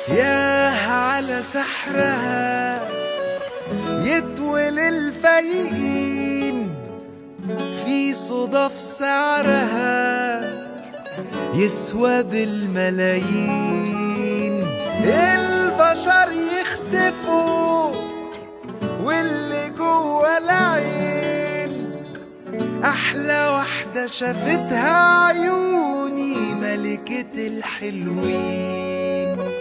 ياه على سحرها يطول الفايقين في صدف سعرها يسوى بالملايين البشر يختفوا واللي جوه العين احلى واحدة شافتها عيوني ملكة الحلوين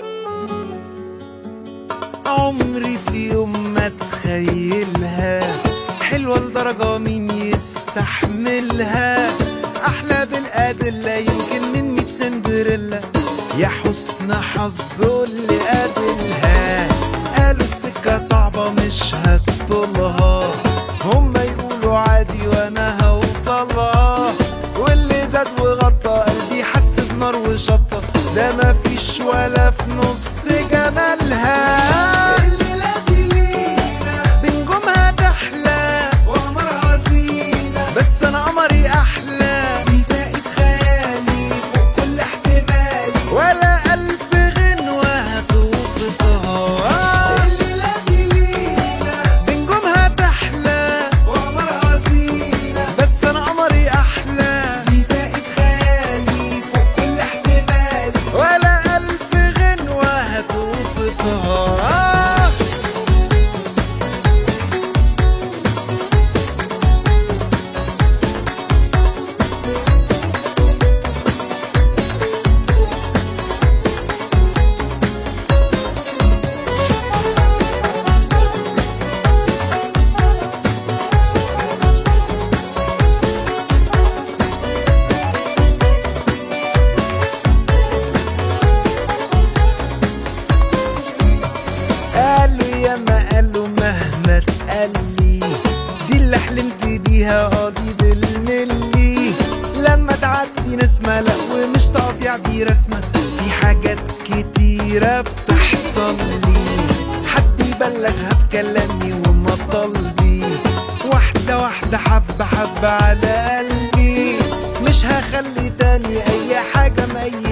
عمري في يوم ما اتخيلها حلوة لدرجة مين يستحملها أحلى بالأدلة يمكن من ميت سندريلا يا حسن حظه اللي قابلها قالوا السكة صعبة مش هتطولها هما يقولوا عادي وانا هوصلها واللي زاد وغطى قلبي حس بنار وشطة ده مفيش ولا في نص جمالها الليلة دي ليلة بنجومها تحلى وقمرها زينة بس انا قمري احلى دي بقت خيالي فوق كل احتمالي ولا الف غنوة هتوصفها الليلة دي ليلة بنجومها تحلى وقمرها زينة بس انا قمري احلى دي بقت خيالي فوق كل احتمالي ولا الف غنوة هتوصفها قالوا يا ما قالوا مهما تقلي دي اللي حلمت بيها قاضي بالملي لما تعدي نسمة لا ومش تقطيع دي رسمة في حاجات كتيرة بتحصل لي حد يبلغها بكلامي وما طلبي واحدة واحدة حبة حبة على قلبي مش هخلي تاني أي حاجة مأي